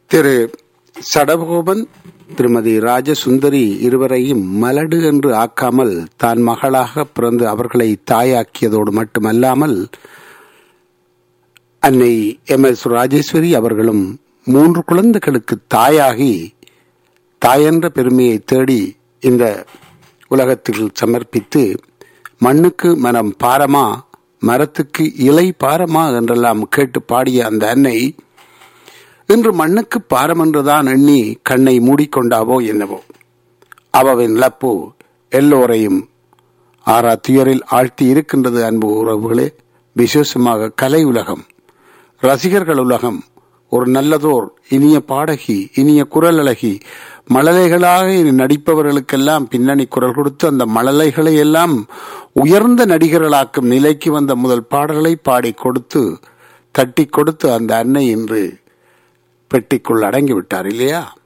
திரு சடகோபன் திருமதி ராஜசுந்தரி இருவரையும் மலடு என்று ஆக்காமல் தான் மகளாக பிறந்து அவர்களை தாயாக்கியதோடு மட்டுமல்லாமல் அன்னை எம் எஸ் ராஜேஸ்வரி அவர்களும் மூன்று குழந்தைகளுக்கு தாயாகி தாயென்ற பெருமையை தேடி இந்த உலகத்தில் சமர்ப்பித்து மண்ணுக்கு மனம் பாரமா மரத்துக்கு இலை பாரமா என்றெல்லாம் கேட்டு பாடிய அந்த அன்னை இன்று மண்ணுக்கு பாரம் என்றுதான் எண்ணி கண்ணை மூடிக்கொண்டாவோ என்னவோ அவவின் இழப்பு எல்லோரையும் ஆறா துயரில் ஆழ்த்தி இருக்கின்றது அன்பு உறவுகளே விசேஷமாக கலை உலகம் ரசிகர்கள் உலகம் ஒரு நல்லதோர் இனிய பாடகி இனிய குரல் அழகி மழலைகளாக நடிப்பவர்களுக்கெல்லாம் பின்னணி குரல் கொடுத்து அந்த மழலைகளை எல்லாம் உயர்ந்த நடிகர்களாக்கும் நிலைக்கு வந்த முதல் பாடல்களை பாடி கொடுத்து தட்டி கொடுத்து அந்த அன்னை இன்று பெட்டிக்குள் அடங்கி விட்டார் இல்லையா